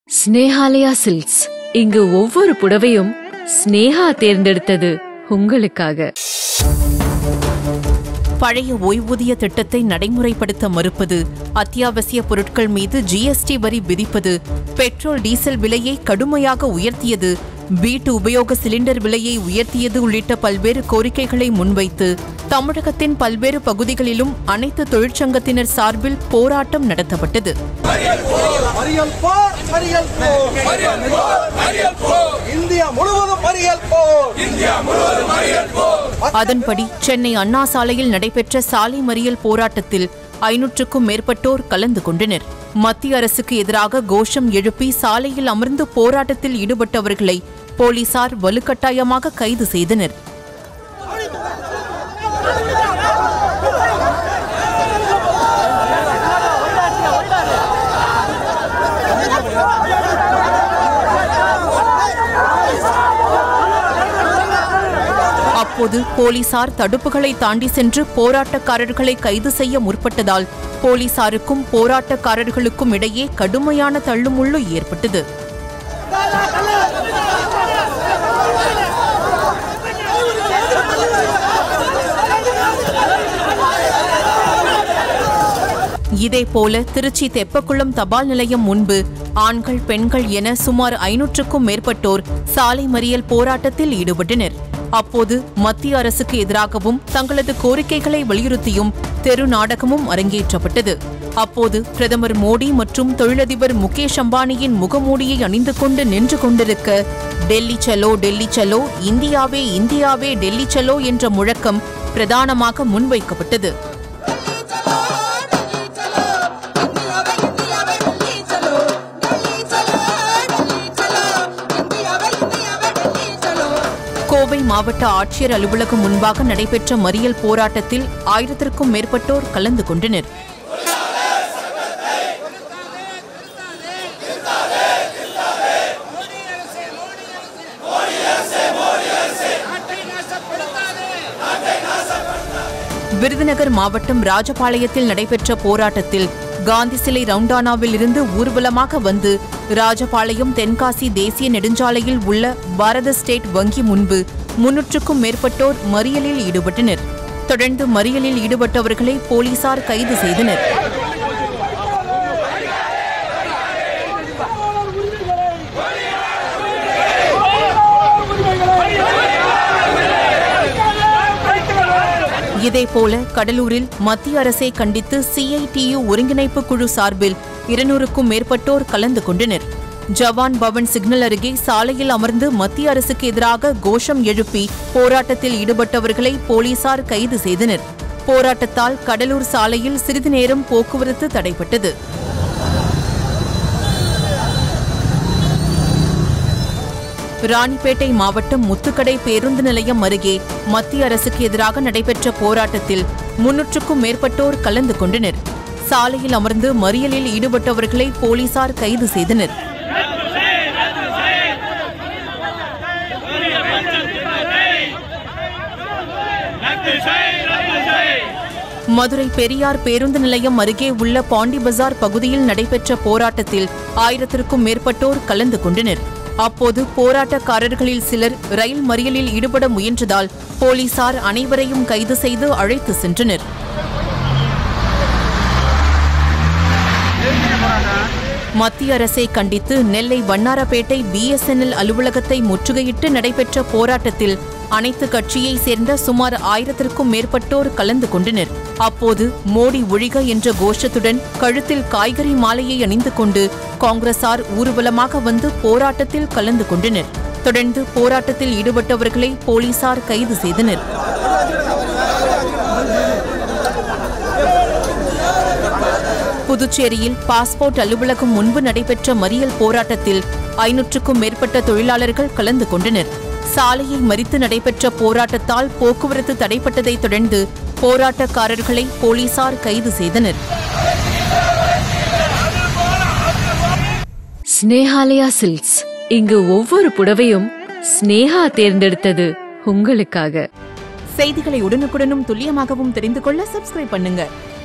Snehalaya silks இங்கு ஒவ்வொரு புடவையும் ஸ்னேஹா தேர்ந்தெடுத்தது உங்களுக்காக பழைய ஓய்வூதிய திட்டத்தை நடைமுறைப்படுத்த மறுப்பது அத்தியாவசிய பொருட்கள் மீது ஜிஎஸ்டி வரி விதிப்பது பெட்ரோல் டீசல் விலையை கடுமையாக உயர்த்தியது வீட்டு உபயோக சிலிண்டர் விலையை உயர்த்தியது உள்ளிட்ட பல்வேறு கோரிக்கைகளை முன்வைத்து தமிழகத்தின் பல்வேறு பகுதிகளிலும் அனைத்து தொழிற்சங்கத்தினர் சார்பில் போராட்டம் நடத்தப்பட்டது மறியல் போர் மறியல் போர் இந்தியா முழுவதும் மறியல் போர் அதன்படி சென்னை அண்ணா சாலையில் நடைபெற்ற சாலை மறியல் போராட்டத்தில் ஐநூற்றுக்கும் மேற்பட்டோர் கலந்து கொண்டனர் மத்திய அரசுக்கு எதிராக கோஷம் எழுப்பி சாலையில் அமர்ந்து போராட்டத்தில் ஈடுபட்டவர்களை போலீசார் வலுக்கட்டாயமாக கைது செய்தனர் அப்போது போலீசார் தடுப்புகளை தாண்டி சென்று போராட்டக்காரர்களை கைது செய்ய முற்பட்டதால் போலீசாருக்கும் போராட்டக்காரர்களுக்கும் இடையே கடுமையான தள்ளுமுள்ளு ஏற்பட்டது இதேபோல திருச்சி தெப்பக்குளம் தபால் நிலையம் முன்பு ஆண்கள் பெண்கள் என சுமார் ஐநூற்றுக்கும் மேற்பட்டோர் சாலை மறியல் போராட்டத்தில் ஈடுபட்டனர் அப்போது மத்திய அரசுக்கு எதிராகவும் தங்களது கோரிக்கைகளை வலியுறுத்தியும் தெரு நாடகமும் அரங்கேற்றப்பட்டது அப்போது பிரதமர் மோடி மற்றும் தொழிலதிபர் முகேஷ் அம்பானியின் முகமூடியை அணிந்து கொண்டு நின்று கொண்டிருக்க டெல்லி சலோ டெல்லி சலோ இந்தியாவே இந்தியாவே டெல்லி சலோ என்ற முழக்கம் பிரதானமாக முன்வைக்கப்பட்டது கோவை மாவட்ட ஆட்சியர் அலுவலகம் முன்பாக நடைபெற்ற மறியல் போராட்டத்தில் ஆயிரத்திற்கும் மேற்பட்டோர் கலந்து கொண்டனர் விருதுநகர் மாவட்டம் ராஜபாளையத்தில் நடைபெற்ற போராட்டத்தில் காந்தி சிலை ரவுண்டானாவில் இருந்து ஊர்வலமாக வந்து ராஜபாளையம் தென்காசி தேசிய நெடுஞ்சாலையில் உள்ள பாரத ஸ்டேட் வங்கி முன்பு முன்னூற்றுக்கும் மேற்பட்டோர் மறியலில் ஈடுபட்டனர் தொடர்ந்து மறியலில் ஈடுபட்டவர்களை போலீசார் கைது செய்தனர் இதேபோல கடலூரில் மத்திய அரசை கண்டித்து சிஐடியு ஒருங்கிணைப்பு குழு சார்பில் இருநூறுக்கும் மேற்பட்டோர் கலந்து கொண்டனர் ஜவான் பவன் சிக்னல் அருகே சாலையில் அமர்ந்து மத்திய அரசுக்கு எதிராக கோஷம் எழுப்பி போராட்டத்தில் ஈடுபட்டவர்களை போலீசார் கைது செய்தனர் போராட்டத்தால் கடலூர் சாலையில் சிறிது நேரம் போக்குவரத்து தடைப்பட்டது ராணிப்பேட்டை மாவட்டம் முத்துக்கடை பேருந்து நிலையம் அருகே மத்திய அரசுக்கு எதிராக நடைபெற்ற போராட்டத்தில் முன்னூற்றுக்கும் மேற்பட்டோர் கலந்து கொண்டனர் சாலையில் அமர்ந்து மறியலில் ஈடுபட்டவர்களை போலீசார் கைது செய்தனர் மதுரை பெரியார் பேருந்து நிலையம் அருகே உள்ள பாண்டி பஜார் பகுதியில் நடைபெற்ற போராட்டத்தில் ஆயிரத்திற்கும் மேற்பட்டோர் கலந்து கொண்டனர் அப்போது போராட்டக்காரர்களில் சிலர் ரயில் மறியலில் ஈடுபட முயன்றதால் போலீசார் அனைவரையும் கைது செய்து அழைத்து சென்றனர் மத்திய அரசை கண்டித்து நெல்லை வண்ணாரப்பேட்டை பிஎஸ்என்எல் அலுவலகத்தை முற்றுகையிட்டு நடைபெற்ற போராட்டத்தில் அனைத்து கட்சியை சேர்ந்த சுமார் ஆயிரத்திற்கும் மேற்பட்டோர் கலந்து கொண்டனர் அப்போது மோடி ஒழிக என்ற கோஷத்துடன் கழுத்தில் காய்கறி மாலையை அணிந்து கொண்டு காங்கிரசார் ஊர்வலமாக வந்து போராட்டத்தில் கலந்து கொண்டனர் தொடர்ந்து போராட்டத்தில் ஈடுபட்டவர்களை போலீசார் கைது செய்தனர் புதுச்சேரியில் பாஸ்போர்ட் அலுவலகம் முன்பு நடைபெற்ற மறியல் போராட்டத்தில் ஐநூற்றுக்கும் மேற்பட்ட தொழிலாளர்கள் கலந்து கொண்டனர் சாலையை மறித்து நடைபெற்ற போராட்டத்தால் போக்குவரத்து தடைப்பட்டதைத் தொடர்ந்து போராட்டக்காரர்களை போலீசார் கைது செய்தனர் ஸ்னேஹாலயா சில்க்ஸ் இங்கு ஒவ்வொரு புடவையும் ஸ்னேஹா தேர்ந்தெடுத்தது உங்களுக்காக செய்திகளை உடனுக்குடனும் துல்லியமாகவும் தெரிந்து கொள்ள சப்ஸ்கிரைப் பண்ணுங்க